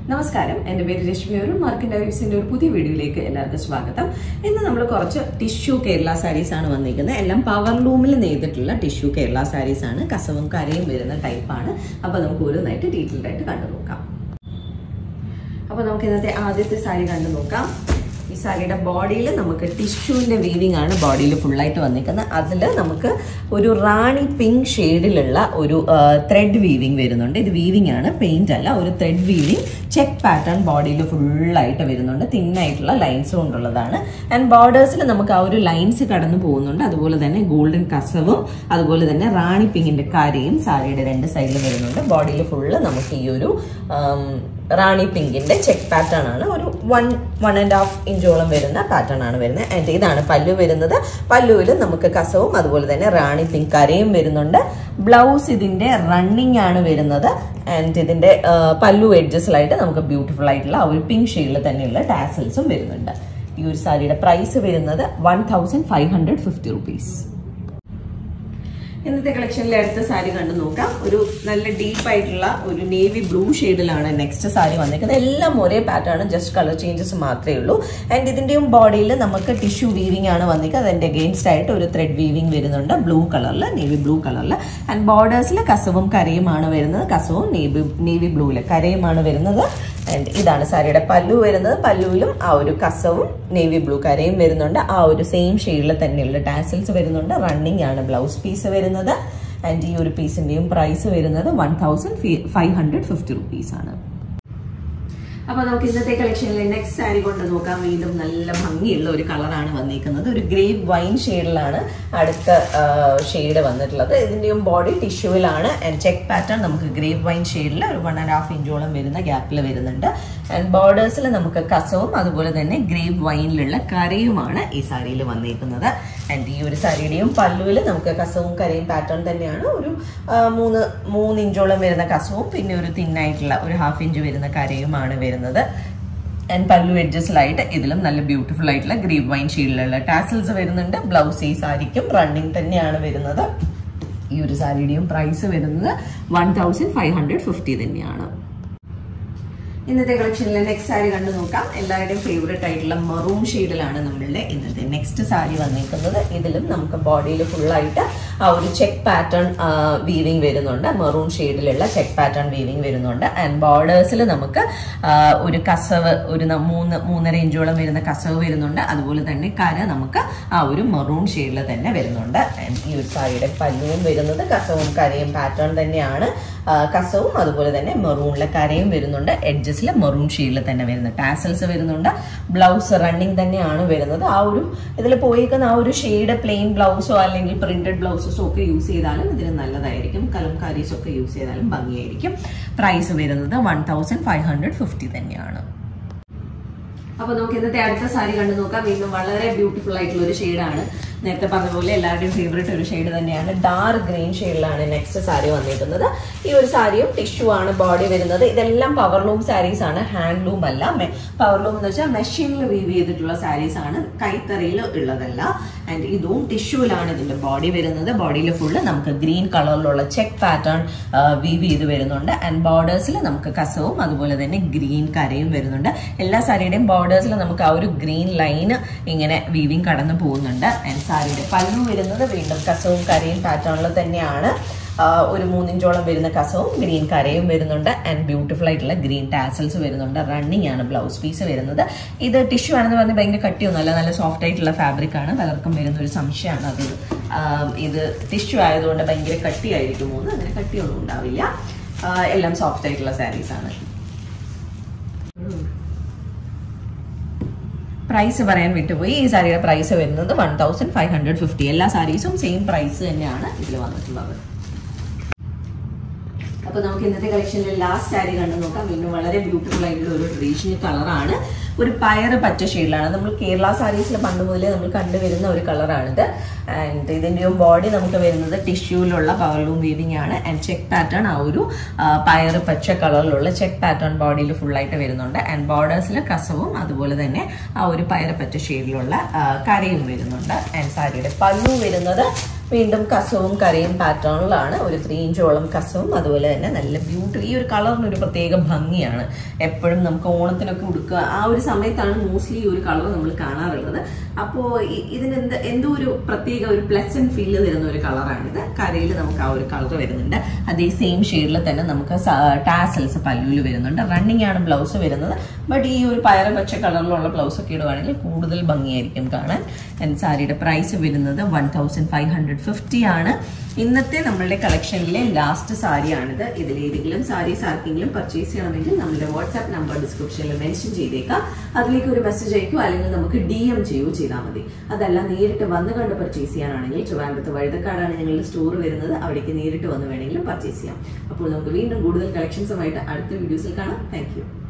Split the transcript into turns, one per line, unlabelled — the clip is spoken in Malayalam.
നമസ്കാരം എൻ്റെ പേര് രശ്മി ഒരു മാർക്കിൻ്റെ വീവ്സിൻ്റെ ഒരു പുതിയ വീഡിയോയിലേക്ക് എല്ലാവർക്കും സ്വാഗതം ഇന്ന് നമ്മൾ കുറച്ച് ടിഷ്യൂ കേരള സാരീസ് ആണ് വന്നിരിക്കുന്നത് എല്ലാം പവർ ലൂമിൽ നെയ്തിട്ടുള്ള ടിഷ്യൂ കേരള സാരീസ് ആണ് കസവും കരയും വരുന്ന ടൈപ്പാണ് അപ്പോൾ നമുക്ക് ഓരോന്നായിട്ട് ഡീറ്റെയിൽഡ് ആയിട്ട് കണ്ടു നോക്കാം അപ്പോൾ നമുക്ക് ഇന്നത്തെ ആദ്യത്തെ സാരി കണ്ടു നോക്കാം ഈ സാരിയുടെ ബോഡിയിൽ നമുക്ക് ടിഷ്യൂവിൻ്റെ വീവിംഗ് ആണ് ബോഡിയിൽ ഫുള്ളായിട്ട് വന്നിരിക്കുന്നത് അതിൽ നമുക്ക് ഒരു റാണി പിങ്ക് ഷെയ്ഡിലുള്ള ഒരു ത്രെഡ് വീവിംഗ് വരുന്നുണ്ട് ഇത് വീവിംഗ് ആണ് പെയിന്റ് അല്ല ഒരു ത്രെഡ് വീവിംഗ് ചെക്ക് പാറ്റേൺ ബോഡിയിൽ ഫുള്ളായിട്ട് വരുന്നുണ്ട് തിന്നായിട്ടുള്ള ലൈൻസ് കൊണ്ടുള്ളതാണ് ആൻഡ് ബോർഡേഴ്സിൽ നമുക്ക് ആ ഒരു ലൈൻസ് കടന്നു പോകുന്നുണ്ട് അതുപോലെ തന്നെ ഗോൾഡൻ കസവും അതുപോലെ തന്നെ റാണി പിങ്കിന്റെ കാരയും സാരിയുടെ രണ്ട് സൈഡിൽ വരുന്നുണ്ട് ബോഡിയിൽ ഫുള്ള് നമുക്ക് ഈ ഒരു റാണി പിങ്കിന്റെ ചെക്ക് പാറ്റേൺ ആണ് ഒരു വൺ വൺ ആൻഡ് ഹാഫ് ഇഞ്ചോളം വരുന്ന പാറ്റേൺ ആണ് വരുന്നത് ആൻഡ് ഇതാണ് പല്ലു വരുന്നത് പല്ലുവിൽ നമുക്ക് കസവും അതുപോലെ തന്നെ റാണി പിങ്ക് കരയും വരുന്നുണ്ട് ബ്ലൗസ് ഇതിന്റെ റണ്ണിങ് ആണ് വരുന്നത് ആൻഡ് ഇതിന്റെ പല്ലു എഡ്ജസിലായിട്ട് നമുക്ക് ബ്യൂട്ടിഫുൾ ആയിട്ടുള്ള ആ ഒരു പിങ്ക് ഷെയ്ഡിൽ തന്നെയുള്ള ടാസൽസും വരുന്നുണ്ട് ഈ ഒരു സാരിയുടെ പ്രൈസ് വരുന്നത് one thousand five hundred fifty rupees ഇന്നത്തെ കളക്ഷനിലെ അടുത്ത സാരി കണ്ടു നോക്കാം ഒരു നല്ല ഡീപ്പ് ആയിട്ടുള്ള ഒരു നേവി ബ്ലൂ ഷെയ്ഡിലാണ് നെക്സ്റ്റ് സാരി വന്നിരിക്കുന്നത് എല്ലാം ഒരേ പാറ്റേൺ ജസ്റ്റ് കളർ ചേഞ്ചസ് മാത്രമേ ഉള്ളൂ ആൻഡ് ഇതിന്റെയും ബോഡിയിൽ നമുക്ക് ടിഷ്യൂ വീവിംഗ് ആണ് വന്നിരിക്കുന്നത് അതിന്റെ അഗെയിൻസ്റ്റ് ആയിട്ട് ഒരു ത്രെഡ് വീവിംഗ് വരുന്നുണ്ട് ബ്ലൂ കളറിൽ നേവി ബ്ലൂ കളറിൽ ആൻഡ് ബോർഡേഴ്സിൽ കസവും കരയുമാണ് വരുന്നത് കസവും നേവി നേവി ബ്ലൂവിൽ കരയുമാണ് വരുന്നത് ആൻഡ് ഇതാണ് സാരിയുടെ പല്ലു വരുന്നത് പല്ലുവിലും ആ ഒരു കസവും നേവി ബ്ലൂ കരയും വരുന്നുണ്ട് ആ ഒരു സെയിം ഷെയ്ഡിൽ തന്നെയുള്ള ടാസിൽസ് വരുന്നുണ്ട് റണ്ണിങ് ആണ് ബ്ലൗസ് പീസ് വരുന്നത് ആൻഡ് ഈ ഒരു പീസിന്റെയും പ്രൈസ് വരുന്നത് one thousand five hundred fifty rupees ആണ് അപ്പൊ നമുക്ക് ഇന്നത്തെ കളക്ഷനിലെ നെക്സ്റ്റ് സാരി കൊണ്ട് നോക്കാം വീണ്ടും നല്ല ഭംഗിയുള്ള ഒരു കളറാണ് വന്നിരിക്കുന്നത് ഒരു ഗ്രേപ്പ് വൈൻ ഷെയ്ഡിലാണ് അടുത്ത ഷെയ്ഡ് വന്നിട്ടുള്ളത് ഇതിന്റെയും ബോഡി ടിഷ്യൂവിലാണ് ആൻഡ് ചെക്ക് പാറ്റേൺ നമുക്ക് ഗ്രേപ്പ് വൈൻ ഷെയ്ഡിൽ ഒരു വൺ ആൻഡ് ഹാഫ് ഇഞ്ചോളം വരുന്ന ഗ്യാപ്പിൽ വരുന്നുണ്ട് ആൻഡ് ബോർഡേഴ്സിൽ നമുക്ക് കസവും അതുപോലെ തന്നെ ഗ്രേപ്പ് വൈനിലുള്ള കരയുമാണ് ഈ സാരിയിൽ വന്നിരിക്കുന്നത് ആൻഡ് ഈ ഒരു സാരിയുടെയും പല്ലുവിൽ നമുക്ക് കസവും കരയും പാറ്റേൺ തന്നെയാണ് ഒരു മൂന്ന് മൂന്ന് ഇഞ്ചോളം വരുന്ന കസവും പിന്നെ ഒരു തിന്നായിട്ടുള്ള ഒരു ഹാഫ് ഇഞ്ച് വരുന്ന കരയുമാണ് വരുന്നത് ആൻഡ് പല്ലു എഡ്ജസിലായിട്ട് ഇതിലും നല്ല ബ്യൂട്ടിഫുൾ ആയിട്ടുള്ള ഗ്രീവ് വൈൻ ഷീഡിലുള്ള ടാസൽസ് വരുന്നുണ്ട് ബ്ലൗസ് ഈ സാരിക്കും റണ്ണിങ് തന്നെയാണ് വരുന്നത് ഈ ഒരു സാരിയുടെയും പ്രൈസ് വരുന്നത് one thousand five hundred fifty തന്നെയാണ് ഇന്നത്തെ കളക്ഷനിലെ നെക്സ്റ്റ് സാരി കണ്ടു നോക്കാം എല്ലാവരുടെയും ഫേവറേറ്റ് ആയിട്ടുള്ള മറൂൺ ഷെയ്ഡിലാണ് നമ്മളുടെ ഇന്നത്തെ നെക്സ്റ്റ് സാരി വന്നിരിക്കുന്നത് ഇതിലും നമുക്ക് ബോഡിയിൽ ഫുള്ളായിട്ട് ആ ഒരു ചെക്ക് പാറ്റേൺ വീവിങ് വരുന്നുണ്ട് മറൂൺ ഷെയ്ഡിലുള്ള ചെക്ക് പാറ്റേൺ വീവിങ് വരുന്നുണ്ട് ആൻഡ് ബോർഡേഴ്സിൽ നമുക്ക് ഒരു കസവ് ഒരു മൂന്ന് മൂന്നര ഇഞ്ചോളം വരുന്ന കസവ് വരുന്നുണ്ട് അതുപോലെ തന്നെ കര നമുക്ക് ആ ഒരു മറൂൺ ഷെയ്ഡിൽ തന്നെ വരുന്നുണ്ട് ഈ ഒരു സാരിയുടെ പല്ലുവും വരുന്നത് കസവും കരയും പാറ്റേൺ തന്നെയാണ് കസവും അതുപോലെ തന്നെ മെറൂണിലെ കരയും വരുന്നുണ്ട് എഡ്ജസിൽ മെറൂൺ ഷെയ്ഡിൽ തന്നെ വരുന്നത് ടാസൽസ് വരുന്നുണ്ട് ബ്ലൗസ് റണ്ണിങ് തന്നെയാണ് വരുന്നത് ആ ഒരു ഇതിൽ പോയിരിക്കുന്ന ആ ഒരു ഷെയ്ഡ് പ്ലെയിൻ ബ്ലൗസോ അല്ലെങ്കിൽ പ്രിന്റഡ് ബ്ലൗസസോ ഒക്കെ യൂസ് ചെയ്താലും ഇതിന് നല്ലതായിരിക്കും കലംകാരീസ് ഒക്കെ യൂസ് ചെയ്താലും ഭംഗിയായിരിക്കും പ്രൈസ് വരുന്നത് one thousand five hundred fifty തന്നെയാണ് അപ്പൊ നമുക്ക് ഇന്നത്തെ അടുത്ത സാരി കണ്ടു നോക്കാം വീണ്ടും വളരെ ബ്യൂട്ടിഫുൾ ആയിട്ടുള്ള ഒരു ഷെയ്ഡാണ് നേരത്തെ പറഞ്ഞ പോലെ എല്ലാവരുടെയും ഫേവറേറ്റ് ഒരു ഷെയ്ഡ് തന്നെയാണ് ഡാർക്ക് ഗ്രീൻ ഷെയ്ഡിലാണ് നെക്സ്റ്റ് സാരി വന്നിരിക്കുന്നത് ഈ ഒരു സാരിയും ടിഷ്യൂ ആണ് ബോഡി വരുന്നത് ഇതെല്ലാം പവർലൂം സാരീസ് ആണ് ഹാൻഡ്ലൂം അല്ല പവർലൂം എന്ന് വെച്ചാൽ മെഷീനിൽ വീവ് ചെയ്തിട്ടുള്ള സാരീസ് ആണ് കൈത്തറിയിൽ ഉള്ളതല്ല ആൻഡ് ഇതും ടിഷ്യൂലാണ് ഇതിന്റെ ബോഡി വരുന്നത് ബോഡിയിൽ ഫുള്ള് നമുക്ക് ഗ്രീൻ കളറിലുള്ള ചെക്ക് പാറ്റേൺ വീവ് ചെയ്ത് വരുന്നുണ്ട് ആൻഡ് ബോർഡേഴ്സിൽ നമുക്ക് കസവും അതുപോലെ തന്നെ ഗ്രീൻ കരയും വരുന്നുണ്ട് എല്ലാ സാരിയുടെയും ബോർഡേഴ്സിൽ നമുക്ക് ആ ഒരു ഗ്രീൻ ലൈൻ ഇങ്ങനെ വീവിങ് കടന്നു പോകുന്നുണ്ട് ആൻഡ് സാരിയുടെ പല്ലു വരുന്നത് വീണ്ടും കസവും കരയും പാറ്റേണിൽ തന്നെയാണ് ഒരു മൂന്നിഞ്ചോളം വരുന്ന കസവും ഗ്രീൻ കരയും വരുന്നുണ്ട് ആൻഡ് ബ്യൂട്ടിഫുൾ ആയിട്ടുള്ള ഗ്രീൻ ടാസൽസ് വരുന്നുണ്ട് റണ്ണിങ് ആണ് ബ്ലൗസ് പീസ് വരുന്നത് ഇത് ടിഷ്യൂ ആണെന്ന് പറഞ്ഞാൽ ഭയങ്കര കട്ടിയൊന്നുമല്ല നല്ല സോഫ്റ്റ് ആയിട്ടുള്ള ഫാബ്രിക് ആണ് പലർക്കും വരുന്ന ഒരു സംശയമാണ് അത് ഇത് ടിഷ്യൂ ആയതുകൊണ്ട് ഭയങ്കര കട്ടിയായിരിക്കുമോ എന്ന് അങ്ങനെ കട്ടിയൊന്നും ഉണ്ടാവില്ല എല്ലാം സോഫ്റ്റ് ആയിട്ടുള്ള സാരീസ് ആണ് പ്രൈസ് പറയാൻ വിട്ടുപോയി ഈ സാരിയുടെ പ്രൈസ് വരുന്നത് one thousand five hundred fifty എല്ലാ സാരീസും സെയിം പ്രൈസ് തന്നെയാണ് ഇതിൽ വന്നിട്ടുള്ളത് അപ്പൊ നമുക്ക് ഇന്നത്തെ കളക്ഷനിലെ ലാസ്റ്റ് സാരി കണ്ടു നോക്കാം വീണ്ടും വളരെ ബ്യൂട്ടിഫുൾ ആയിട്ടുള്ള ഒരു ട്രഡീഷണൽ കളറാണ് ഒരു പയറ് പച്ച ഷെയ്ഡിലാണ് നമ്മൾ കേരള സാരീസിൽ പണ്ട് മുതലേ നമ്മൾ കണ്ടുവരുന്ന ഒരു കളറാണിത് ആൻഡ് ഇതിൻ്റെയും ബോഡി നമുക്ക് വരുന്നത് ടിഷ്യൂലുള്ള പവർലൂം വീവിംഗ് ആണ് ആൻഡ് ചെക്ക് പാറ്റേൺ ആ ഒരു പയറ് പച്ച കളറിലുള്ള ചെക്ക് പാറ്റേൺ ബോഡിയിൽ ഫുള്ളായിട്ട് വരുന്നുണ്ട് ആൻഡ് ബോർഡേഴ്സിൽ കസവും അതുപോലെ തന്നെ ആ ഒരു പയറ് പച്ച ഷെയ്ഡിലുള്ള കരയും വരുന്നുണ്ട് ആൻഡ് സാരിയുടെ പല്ലു വരുന്നത് വീണ്ടും കസവും കരയും പാറ്റേണിലാണ് ഒരു ത്രീ ഇഞ്ചോളം കസവും അതുപോലെ തന്നെ നല്ല ബ്യൂട്ടി ഈ ഒരു കളറിന് ഒരു പ്രത്യേക ഭംഗിയാണ് എപ്പോഴും നമുക്ക് ഓണത്തിനൊക്കെ ഉടുക്കുക ആ ഒരു സമയത്താണ് മോസ്റ്റ്ലി ഈ ഒരു കളർ നമ്മൾ കാണാറുള്ളത് അപ്പോൾ ഇതിന് എന്ത് എന്തോ ഒരു പ്രത്യേക ഒരു പ്ലസന്റ് ഫീൽ തരുന്ന ഒരു കളറാണിത് കരയിൽ നമുക്ക് ആ ഒരു കളർ വരുന്നുണ്ട് അതേ സെയിം ഷെയ്ഡിൽ തന്നെ നമുക്ക് ടാസൽസ് പല്ലുവിൽ വരുന്നുണ്ട് റണ്ണിങ് ആണ് ബ്ലൗസ് വരുന്നത് ബട്ട് ഈ ഒരു പയർ പച്ച കളറിലുള്ള ബ്ലൗസ് ഒക്കെ ഇടുവാണെങ്കിൽ കൂടുതൽ ഭംഗിയായിരിക്കും കാണാൻ ആൻഡ് സാരിയുടെ പ്രൈസ് വരുന്നത് one thousand five hundred fifty ആണ് ഇന്നത്തെ നമ്മളുടെ കളക്ഷനിലെ ലാസ്റ്റ് സാരിയാണിത് ഇതിൽ ഏതെങ്കിലും സാരീസ് ആർക്കെങ്കിലും പർച്ചേസ് ചെയ്യണമെങ്കിൽ നമ്മുടെ വാട്സാപ്പ് നമ്പർ ഡിസ്ക്രിപ്ഷനിൽ മെൻഷൻ ചെയ്തേക്കാം അതിലേക്ക് ഒരു മെസ്സേജ് അയക്കോ അല്ലെങ്കിൽ നമുക്ക് ഡി എം ചെയ്യുകയോ ചെയ്താൽ മതി അതല്ല നേരിട്ട് വന്ന് കണ്ട് പർച്ചേസ് ചെയ്യാനാണെങ്കിൽ ട്രിവാൻഡ്രത്ത് വഴുതക്കാടാണ് ഞങ്ങളുടെ സ്റ്റോർ വരുന്നത് അവിടേക്ക് നേരിട്ട് വന്ന് വേണമെങ്കിലും പർച്ചേസ് ചെയ്യാം അപ്പോൾ നമുക്ക് വീണ്ടും കൂടുതൽ കളക്ഷൻസുമായിട്ട് അടുത്ത വീഡിയോസിൽ കാണാം താങ്ക്